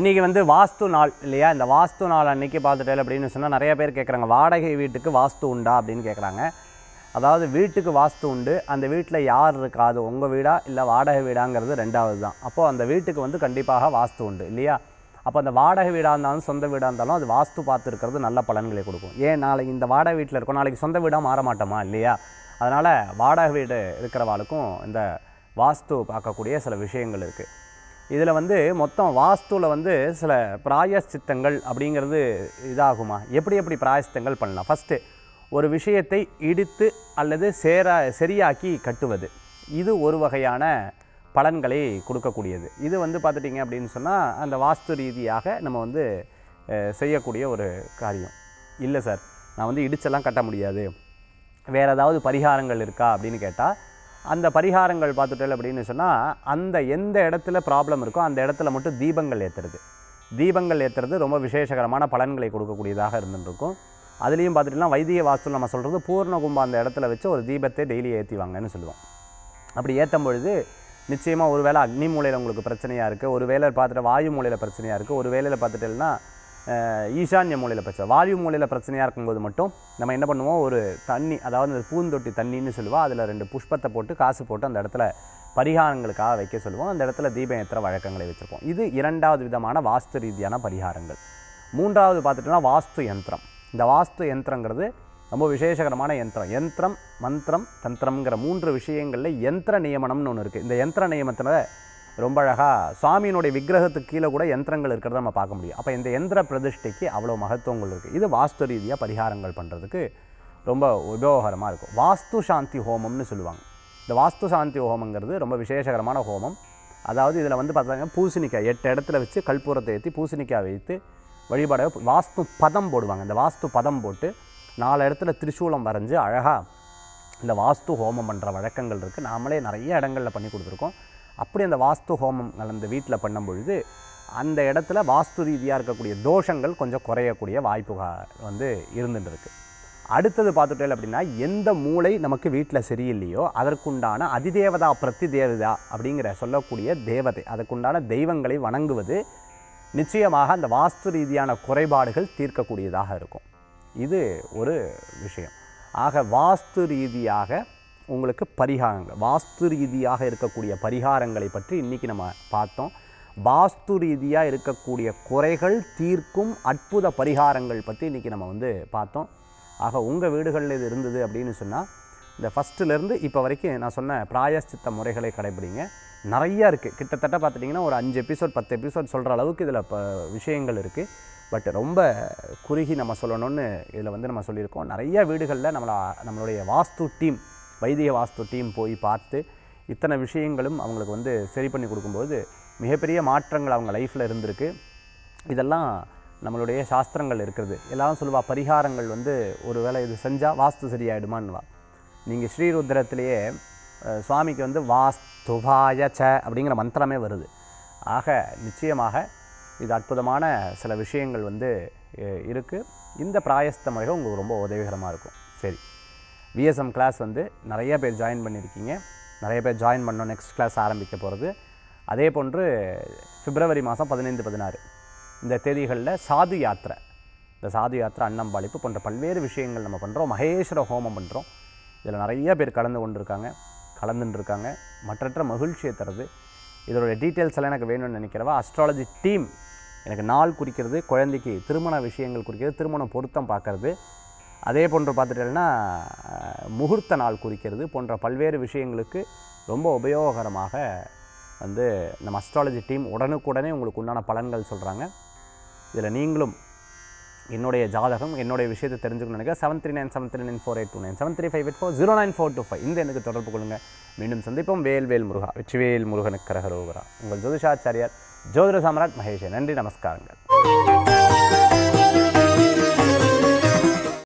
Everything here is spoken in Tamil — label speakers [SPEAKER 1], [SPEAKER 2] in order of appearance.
[SPEAKER 1] இன்றைக்கி வந்து வாஸ்து நாள் இல்லையா இந்த வாஸ்து நாள் அன்னைக்கு பார்த்துட்டேன் அப்படின்னு சொன்னால் நிறைய பேர் கேட்குறாங்க வாடகை வீட்டுக்கு வாஸ்து உண்டா அப்படின்னு கேட்குறாங்க அதாவது வீட்டுக்கு வாஸ்து உண்டு அந்த வீட்டில் யார் இருக்கா அது உங்கள் வீடா இல்லை வாடகை வீடாங்கிறது ரெண்டாவது தான் அப்போது அந்த வீட்டுக்கு வந்து கண்டிப்பாக வாஸ்து உண்டு இல்லையா அப்போ அந்த வாடகை வீடாக இருந்தாலும் சொந்த வீடாக இருந்தாலும் அது வாஸ்து பார்த்து இருக்கிறது நல்ல பலன்களை கொடுக்கும் ஏன் நாளைக்கு இந்த வாடகை வீட்டில் இருக்கோம் நாளைக்கு சொந்த வீடாக மாற மாட்டோமா இல்லையா அதனால் வாடகை வீடு இருக்கிறவாளுக்கும் இந்த வாஸ்து பார்க்கக்கூடிய சில விஷயங்கள் இருக்குது இதில் வந்து மொத்தம் வாஸ்துவில் வந்து சில பிராயச்சித்தங்கள் அப்படிங்கிறது இதாகுமா எப்படி எப்படி பிராயச்சித்தங்கள் பண்ணலாம் ஃபஸ்ட்டு ஒரு விஷயத்தை இடித்து அல்லது சேர சரியாக்கி கட்டுவது இது ஒரு வகையான பலன்களை கொடுக்கக்கூடியது இது வந்து பார்த்துட்டிங்க அப்படின்னு சொன்னால் அந்த வாஸ்து ரீதியாக நம்ம வந்து அஹ், செய்யக்கூடிய ஒரு காரியம் இல்லை சார் நான் வந்து இடிச்செல்லாம் கட்ட முடியாது வேறு ஏதாவது பரிகாரங்கள் இருக்கா அப்படின்னு கேட்டால் அந்த பரிகாரங்கள் பார்த்துட்டேன் அப்படின்னு சொன்னால் அந்த எந்த இடத்துல ப்ராப்ளம் இருக்கோ அந்த இடத்துல மட்டும் தீபங்கள் ஏற்றுறது தீபங்கள் ஏற்றுறது ரொம்ப விசேஷகரமான பலன்களை கொடுக்கக்கூடியதாக இருந்துருக்கும் அதுலேயும் பார்த்துட்டுலாம் வைத்திய வாஸ்து நம்ம சொல்கிறது பூர்ண கும்பம் அந்த இடத்துல வச்சு ஒரு தீபத்தை டெய்லி ஏற்றிவாங்கன்னு சொல்லுவோம் அப்படி ஏற்றும் பொழுது நிச்சயமாக ஒரு வேளை அக்னி மூலையில் உங்களுக்கு பிரச்சனையாக இருக்குது ஒரு வேளை பார்த்துட்டு வாயு மூலையில் பிரச்சனையாக இருக்குது ஒரு வேளையில் பார்த்துட்டேன்னா அஹ், ஈசான்ய மூலையில் பிரச்சனை வாயு மூலையில் பிரச்சனையாக இருக்கும்போது மட்டும் நம்ம என்ன பண்ணுவோம் ஒரு தண்ணி அதாவது இந்த பூந்தொட்டி தண்ணின்னு சொல்லுவோம் அதில் ரெண்டு புஷ்பத்தை போட்டு காசு போட்டு அந்த இடத்துல பரிகாரங்களுக்காக வைக்க சொல்லுவோம் அந்த இடத்துல தீபம் ஏற்றுற வழக்கங்களை வச்சுருப்போம் இது இரண்டாவது விதமான வாஸ்து ரீதியான பரிகாரங்கள் மூன்றாவது பார்த்துட்டோம்னா வாஸ்து யந்திரம் இந்த வாஸ்து யந்திரங்கிறது ரொம்ப விசேஷகரமான யந்திரம் யந்திரம் மந்திரம் தந்திரம்ங்கிற மூன்று விஷயங்களில் யந்திர நியமனம்னு ஒன்று இருக்குது இந்த யந்திர நியமனத்தில் ரொம்ப அழகாக சுவாமியினுடைய விக்கிரகத்துக்கு கீழே கூட யந்திரங்கள் இருக்கிறத நம்ம பார்க்க முடியும் அப்போ இந்த யந்திர பிரதிஷ்டைக்கு அவ்வளோ மகத்துவங்கள் இருக்குது இது வாஸ்து ரீதியாக பரிகாரங்கள் பண்ணுறதுக்கு ரொம்ப உபயோகரமாக இருக்கும் வாஸ்து சாந்தி ஹோமம்னு சொல்லுவாங்க இந்த வாஸ்து சாந்தி ஹோமங்கிறது ரொம்ப விசேஷகரமான ஹோமம் அதாவது இதில் வந்து பார்த்தாங்க பூசணிக்காய் எட்டு இடத்துல வச்சு கற்பூரத்தை ஏற்றி பூசணிக்காய் வைத்து வழிபாட வாஸ்து பதம் போடுவாங்க இந்த வாஸ்து பதம் போட்டு நாலு இடத்துல திரிசூலம் வரைஞ்சு அழகாக இந்த வாஸ்து ஹோமம் பண்ணுற வழக்கங்கள் இருக்குது நாமளே நிறைய இடங்களில் பண்ணி கொடுத்துருக்கோம் அப்படி அந்த வாஸ்து ஹோமம் அந்த வீட்டில் பண்ணும் பொழுது அந்த இடத்துல வாஸ்து ரீதியாக இருக்கக்கூடிய தோஷங்கள் கொஞ்சம் குறையக்கூடிய வாய்ப்பு வந்து இருந்துட்டு இருக்கு அடுத்தது பார்த்துட்டேன் அப்படின்னா எந்த மூளை நமக்கு வீட்டில் சரியில்லையோ அதற்குண்டான அதிதேவதா பிரதி தேவதா அப்படிங்கிற சொல்லக்கூடிய தேவதை அதற்குண்டான தெய்வங்களை வணங்குவது நிச்சயமாக அந்த வாஸ்து ரீதியான குறைபாடுகள் தீர்க்கக்கூடியதாக இருக்கும் இது ஒரு விஷயம் ஆக வாஸ்து ரீதியாக உங்களுக்கு பரிகாரங்கள் வாஸ்து ரீதியாக இருக்கக்கூடிய பரிகாரங்களை பற்றி இன்றைக்கி நம்ம பார்த்தோம் வாஸ்து ரீதியாக இருக்கக்கூடிய குறைகள் தீர்க்கும் அற்புத பரிகாரங்கள் பற்றி இன்றைக்கி நம்ம வந்து பார்த்தோம் ஆக உங்கள் வீடுகளில் இது இருந்தது அப்படின்னு சொன்னால் இந்த ஃபஸ்ட்டுலேருந்து இப்போ வரைக்கும் நான் சொன்ன பிராயஷ்சித்த முறைகளை கடைபிடிங்க நிறையா இருக்குது கிட்டத்தட்ட பார்த்துட்டிங்கன்னா ஒரு அஞ்சு எபிசோட் பத்து எபிசோட் சொல்கிற அளவுக்கு இதில் இப்போ விஷயங்கள் இருக்குது பட் ரொம்ப குறுகி நம்ம சொல்லணும்னு இதில் வந்து நம்ம சொல்லியிருக்கோம் நிறைய வீடுகளில் நம்மளை நம்மளுடைய வாஸ்து டீம் வைத்திய வாஸ்து டீம் போய் பார்த்து இத்தனை விஷயங்களும் அவங்களுக்கு வந்து சரி பண்ணி கொடுக்கும்போது மிகப்பெரிய மாற்றங்கள் அவங்க லைஃப்பில் இருந்திருக்கு இதெல்லாம் நம்மளுடைய சாஸ்திரங்கள் இருக்கிறது எல்லாரும் சொல்லுவா பரிகாரங்கள் வந்து ஒரு வேளை இது செஞ்சால் வாஸ்து சரியாயிடுமான்னுவா நீங்கள் ஸ்ரீருத்ரத்திலேயே அஹ், சுவாமிக்கு வந்து வாஸ்துவாய ச அப்படிங்கிற மந்திரமே வருது ஆக நிச்சயமாக இது அற்புதமான சில விஷயங்கள் வந்து இருக்குது இந்த பிராயஸ்த முறைகள் உங்களுக்கு ரொம்ப உதவிகரமாக இருக்கும் சரி விஎஸ்எம் கிளாஸ் வந்து நிறைய பேர் ஜாயின் பண்ணியிருக்கீங்க நிறைய பேர் ஜாயின் பண்ணோம் நெக்ஸ்ட் கிளாஸ் ஆரம்பிக்க போகிறது அதே போன்று பிப்ரவரி மாதம் பதினைந்து பதினாறு இந்த தேதிகளில் சாது யாத்திரை இந்த சாது யாத்திரை அன்னம்பாளிப்பு போன்ற பல்வேறு விஷயங்கள் நம்ம பண்ணுறோம் மகேஸ்வர ஹோமம் பண்ணுறோம் இதில் நிறைய பேர் கலந்து கொண்டிருக்காங்க கலந்துன்னு இருக்காங்க மற்றற்ற மகிழ்ச்சியை தருது இதோட டீட்டெயில்ஸ் எல்லாம் எனக்கு வேணும்னு நினைக்கிறவா அஸ்ட்ராலஜி டீம் எனக்கு நாள் குறிக்கிறது குழந்தைக்கு திருமண விஷயங்கள் குறிக்கிறது திருமண பொருத்தம் பார்க்கறது அதே போன்று பார்த்துட்டேன்னா அஹ், முகூர்த்த நாள் குறிக்கிறது போன்ற பல்வேறு விஷயங்களுக்கு ரொம்ப உபயோகரமாக வந்து நம்ம அஸ்ட்ராலஜி டீம் உடனுக்குடனே உங்களுக்கு உண்டான பலன்கள் சொல்கிறாங்க இதில் நீங்களும் என்னுடைய ஜாதகம் என்னுடைய விஷயத்தை தெரிஞ்சுக்கணும்னு நினைக்கிறேன் seven three nine seven three nine four eight two nine seven three five eight four zero nine four two five இந்த எனக்கு தொடர்பு கொள்ளுங்கள் மீண்டும் சந்திப்போம் வேல் வேல் முருகா வெற்றிவேல் முருகனுக்கு கரகரோகரா உங்கள் ஜோதிஷாச்சாரியார் ஜோதிட சாம்ராட் மகேஷே நன்றி நமஸ்காரங்கள்